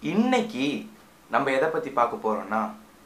இன்னைக்கு நம்ம எதை பத்தி பார்க்க போறோம்னா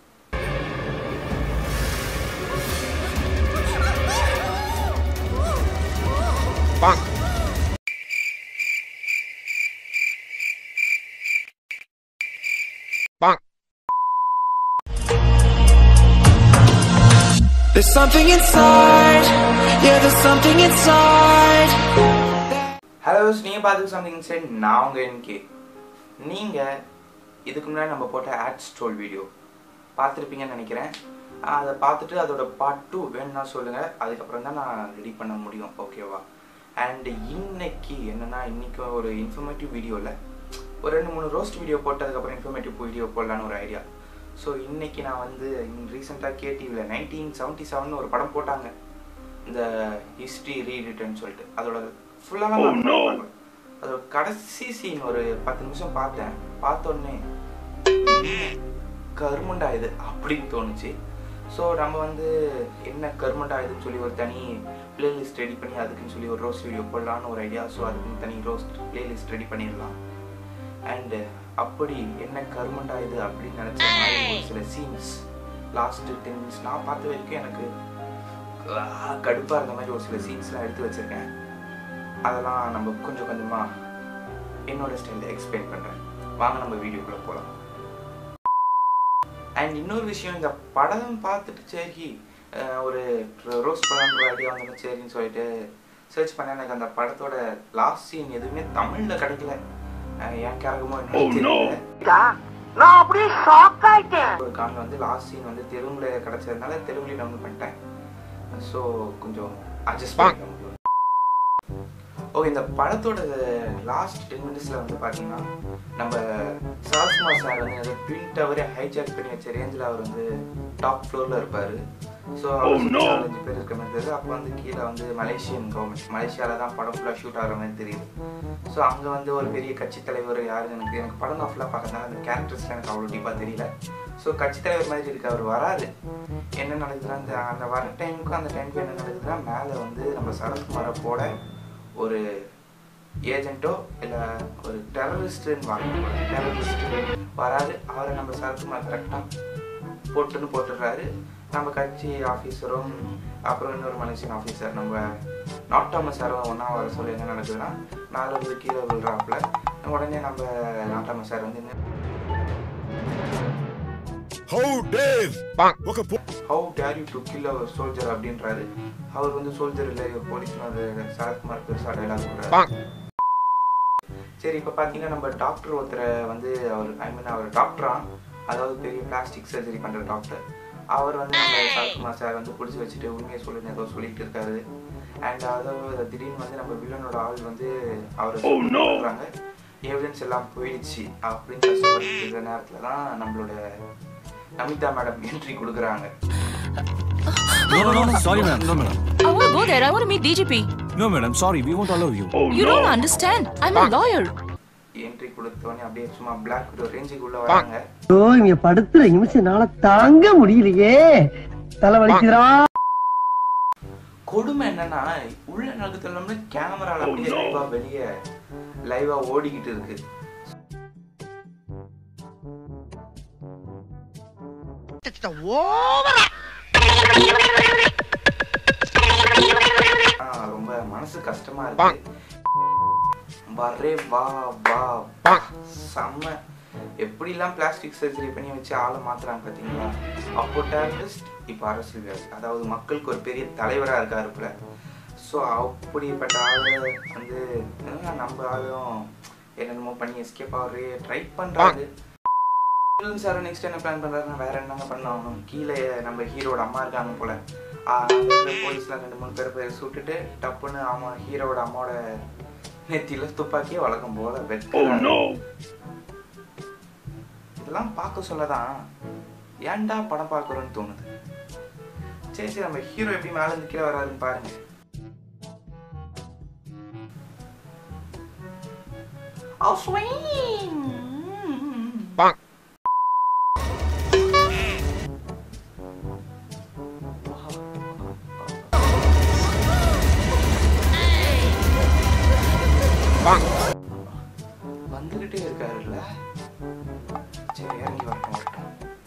There's something inside, yeah, there's something inside. Hello நீங்க பார்த்துக்க சம்திங் சைட் நான் உங்க என்கே நீங்க இதுக்கு முன்னாடி நம்ம போட்ட ஆட் ஸ்டோல் வீடியோ பார்த்துருப்பீங்கன்னு நினைக்கிறேன் அதை பார்த்துட்டு அதோட பார்ட் டூ வேணும்னா சொல்லுங்க அதுக்கப்புறம் தான் நான் ரெடி பண்ண முடியும் ஓகேவா அண்ட் இன்னைக்கு என்னன்னா இன்னைக்கு ஒரு இன்ஃபர்மேட்டிவ் வீடியோவில் ஒரு ரெண்டு மூணு ரோஸ்ட் வீடியோ போட்டதுக்கப்புறம் இன்ஃபர்மேட்டிவ் வீடியோ போடலான்னு ஒரு ஐடியா ஸோ இன்னைக்கு நான் வந்து ரீசெண்டாக கேடிவியில் நைன்டீன் செவன்ட்டி செவன் ஒரு படம் போட்டாங்க இந்த ஹிஸ்ட்ரி ரீடிட்டுன்னு சொல்லிட்டு அதோட ஃபுல்லாக அதோட கடைசி சீன் ஒரு பத்து நிமிஷம் பார்த்தேன் பார்த்த உடனே கருமண்டா இது அப்படின்னு தோணுச்சு ஸோ நம்ம வந்து என்ன கருமண்டா இதுன்னு சொல்லி ஒரு தனி பிளேலிஸ்ட் ரெடி பண்ணி அதுக்குன்னு சொல்லி ஒரு ரோஸ்ட் வீடியோ போடலான்னு ஒரு ஐடியா ஸோ அதுக்குன்னு தனி ரோஸ்ட் பிளேலிஸ்ட் ரெடி பண்ணிடலாம் அண்டு அப்படி என்ன கருமண்டா இது அப்படின்னு நினச்ச மாதிரி ஒரு சில சீன்ஸ் லாஸ்ட் டென் மினிட்ஸ் நான் பார்த்த வரைக்கும் எனக்கு கடுப்பாக இருந்த மாதிரி ஒரு சில சீன்ஸ்லாம் எடுத்து வச்சுருக்கேன் அதெல்லாம் நம்ம கொஞ்சம் கொஞ்சமாக என்னோட ஸ்டைலில் எக்ஸ்பிளைன் பண்ணுறேன் வாங்க நம்ம வீடியோக்குள்ளே போகலாம் அண்ட் இன்னொரு விஷயம் இந்த படம் பார்த்துட்டு சரி அஹ், ஒரு ரோஸ் படம்ன்ற ஐடியா வந்து சரின்னு சொல்லிட்டு சர்ச் பண்ண எனக்கு அந்த படத்தோட லாஸ்ட் சீன் எதுவுமே தமிழில் கிடைக்கல அஹ், ஏன் கேரகமோ என்னன்னு தெரியல நான் அப்படியே ஷாக் ஆயிட்டேன் ஒரு காரணம் வந்து லாஸ்ட் சீன் வந்து தெலுங்குல கிடைச்சதுனால தெலுங்குல டவுன் பண்ணிட்டேன் ஸோ கொஞ்சம் அட்ஜஸ்ட் பண்ணிக்க முடியும் ஓகே இந்த படத்தோட லாஸ்ட் டென் மினிட்ஸ்ல வந்து பாத்தீங்கன்னா நம்ம சரத்குமார் சார் வந்து அந்த ட்வின் டவரே ஹைஜாக் பண்ணி வச்ச ரேஞ்சில் அவர் வந்து டாப் ஃப்ளோர்ல இருப்பாரு ஸோ நாலஞ்சு பேர் இருக்க மாதிரி தெரியுது அப்போ வந்து கீழே வந்து மலேசியன் கவர்மெண்ட் மலேசியால தான் படம் ஃபுல்லாக ஷூட் ஆகிற மாதிரி தெரியுது ஸோ அங்கே வந்து ஒரு பெரிய கட்சி தலைவர் யாருன்னு எனக்கு எனக்கு படம் தான் ஃபுல்லாக பார்க்கறதுனால அந்த கேரக்டர்ஸ்லாம் எனக்கு அவ்வளோ டீப்பாக தெரியல ஸோ கட்சி தலைவர் மாதிரி இருக்கு அவர் வராரு என்ன நடக்குதுன்னா அந்த அந்த வர டைமுக்கும் அந்த டைமுக்கு என்ன நடக்குதுன்னா மேலே வந்து நம்ம சரத்குமாரை போட ஒரு ஏஜென்ட்டோ இல்லை ஒரு டெரரிஸ்ட்டுன்னு வாங்க டெரரிஸ்ட் வராது அவரை நம்ம சரத்குமார் கரெக்டாக போட்டுன்னு போட்டுடுறாரு நம்ம கட்சி ஆஃபீஸரும் அப்புறம் இன்னொரு மலேசியன் ஆஃபீஸர் நம்ம நாட் தாமஸ் சாரும் ஒன்றா வர சொல்லி என்ன நடக்குதுன்னா மேலே வந்து கீழே விழுறாப்புல உடனே நம்ம நாட் தாமஸ் சார் வந்து என்ன How dare ఒక పు- how dare you to kill our soldier அப்படின்றாரு அவர் வந்து சோல்ஜர் இல்லை இவர் போலீஸ்னு அது சரத்குமார் பெருசாக டைலாக் சொல்கிறாரு சரி இப்போ பார்த்தீங்கன்னா நம்ம டாக்டர் ஒருத்தரை வந்து அவர் ஐ மீன் அவர் டாக்டரா அதாவது பெரிய பிளாஸ்டிக் சர்ஜரி பண்ணுற டாக்டர் அவர் வந்து நம்ம சரத்குமார் சார் வந்து பிடிச்சி வச்சுட்டு உண்மையை சொல்லுன்னு ஏதோ சொல்லிட்டு இருக்காரு அண்ட் அதாவது திடீர்னு வந்து நம்ம வில்லனோட ஆள் வந்து அவர் சொல்றாங்க எவிடன்ஸ் எல்லாம் போயிடுச்சு அப்படின்னு கஷ்டப்பட்டு இருக்கிற நேரத்தில் தான் நம்மளோட நமிதா மேடம் என்ட்ரி கொடுக்குறாங்க No, no, no, no, sorry, madam. No, madam. I want to go there. I want to meet DGP. No, madam, sorry, we won't allow you. you don't understand. I'm a lawyer. Entry கொடுத்தோடனே அப்படியே சும்மா black widow ரேஞ்சுக்கு உள்ள வராங்க ஓ இங்க படுத்துற நிமிஷம் என்னால தாங்க முடியலையே தலை வலிக்குதுடா கொடுமை என்னன்னா உள்ள நடக்குது கேமரால அப்படியே லைவா வெளியே லைவா ஓடிக்கிட்டு இருக்கு ஆ, ரொம்ப மனசு கஷ்டமா இருக்கு வரே வா வா வா. செம்ம எப்படிலாம் பிளாஸ்டிக் சர்ஜரி பண்ணி வச்சு ஆளை மாத்துறாங்க பார்த்தீங்களா அப்போ டேரரிஸ்ட் இப்போ அரசியல்வாதி அதாவது மக்களுக்கு ஒரு பெரிய தலைவராக இருக்காரு போல ஸோ அப்படிப்பட்ட ஆளு வந்து அஹ், நம்ம ஆளும் என்னென்னமோ பண்ணி எஸ்கேப் ஆகுறது ட்ரை பண்ணுறாரு சார் நெக்ஸ்ட் என்ன பிளான் பண்ணுறாருன்னா வேற என்னங்க பண்ணணும் கீழே நம்ம ஹீரோட அம்மா இருக்காங்க போல போலீஸ்லாம் ரெண்டு மூணு பேர் போய் சுட்டுட்டு டப்புன்னு அவன் ஹீரோட அம்மாவோட நெத்தியில துப்பாக்கியே வழக்கம் போல வெட்கிறாங்க இதெல்லாம் பார்க்க சொல்லதான் ஏன்டா படம் பார்க்குறோன்னு தோணுது சரி சரி நம்ம ஹீரோ எப்படி மேல இருந்து கீழே வராருன்னு பாருங்க I'll swing. வந்துகிட்டே இருக்காருல்ல சரி இறங்கி வரட்டும் வரட்டும்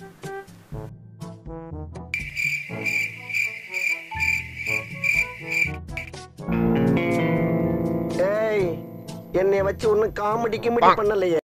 ஏய் என்னைய வச்சு ஒன்னும் காமெடி கிமெடி பண்ணலையே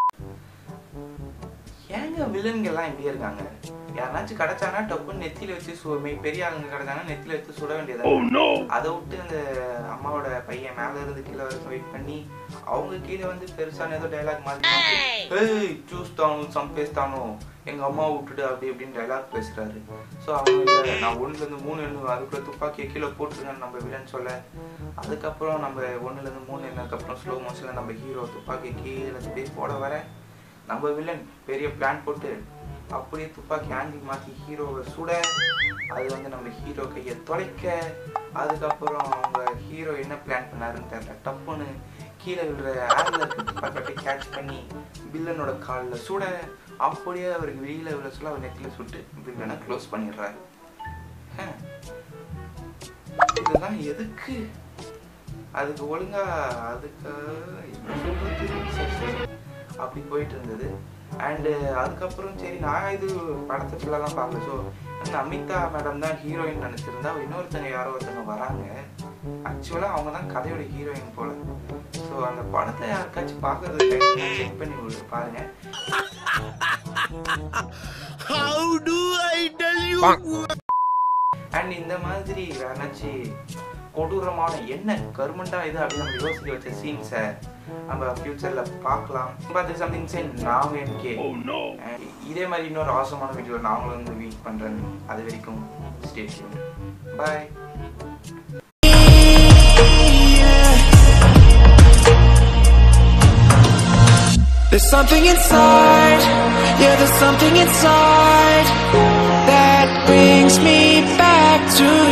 ஏங்க வில்லன்கள் எல்லாம் இப்படியே இருக்காங்க யாருனாச்சும் கிடைச்சானா டப்புன்னு நெத்தியில வச்சு சு மெய் பெரிய ஆளுங்க கிடைச்சாங்கன்னா நெத்தியில வச்சு சுட வேண்டியதா அதை விட்டு அந்த அம்மாவோட பையன் மேல இருந்து கீழே வரைக்கும் வெயிட் பண்ணி அவங்க கீழே வந்து பெருசான ஏதோ டைலாக் மாதிரி ஏய் சூஸ் தானோ சம் பேஸ் தானோ எங்க அம்மா விட்டுட்டு அப்படி இப்படின்னு டைலாக் பேசுறாரு ஸோ அவங்க இல்ல நான் ஒண்ணுல இருந்து மூணு எண்ணு அதுக்குள்ள துப்பாக்கியை கீழே போட்டுருங்கன்னு நம்ம வில்லன் சொல்ல அதுக்கப்புறம் நம்ம ஒண்ணுல இருந்து மூணு எண்ணதுக்கு அப்புறம் ஸ்லோ மோஷன்ல நம்ம ஹீரோ துப்பாக்கி கீழே அப்படியே போட வர நம்ம வில்லன் பெரிய பிளான் போட்டு அப்படியே துப்பாக்கி ஆங்கிள் மாற்றி ஹீரோவை சுட அது வந்து நம்ம ஹீரோ கையை தொலைக்க அதுக்கப்புறம் அவங்க ஹீரோ என்ன பிளான் பண்ணாருன்னு தெரியல டப்புன்னு கீழே விழுற ஏர்ல இருக்க துப்பாக்கி அப்படியே கேட்ச் பண்ணி வில்லனோட காலில் சுட அப்படியே அவருக்கு வெளியில விழ சொல்ல அவர் நெத்தில சுட்டு வில்லனை க்ளோஸ் பண்ணிடுறாரு ஹம். இதெல்லாம் எதுக்கு அதுக்கு ஒழுங்கா அதுக்கு என்ன சொல்றது? சரி, சரி. அப்படி போயிட்டு இருந்தது அண்டு அதுக்கப்புறம் சரி நான் இது படத்தை ஃபுல்லாலாம் பார்க்கல ஸோ அமிதா மேடம் தான் ஹீரோயின் நினச்சிருந்தா இன்னொருத்தங்க யாரோ ஒருத்தங்க வராங்க ஆக்சுவலாக அவங்க தான் கதையோட ஹீரோயின் போல ஸோ அந்த படத்தை யாருக்காச்சும் பார்க்கறது செக் பண்ணி விடு- பாருங்க அண்ட் இந்த மாதிரி வேணாச்சும் கொடூரமான என்ன கருமண்டா இது அப்படின்னு நம்ம யோசிக்க வச்ச சீன்ஸை நம்ம ஃபியூச்சர்ல பார்க்கலாம் பார்த்து சம்திங் சென் நாங்க எனக்கு இதே மாதிரி இன்னொரு அவசரமான வீடியோ நாங்களும் வந்து வீட் பண்றேன் அது வரைக்கும் station bye There's something inside, yeah, there's something inside that brings me back to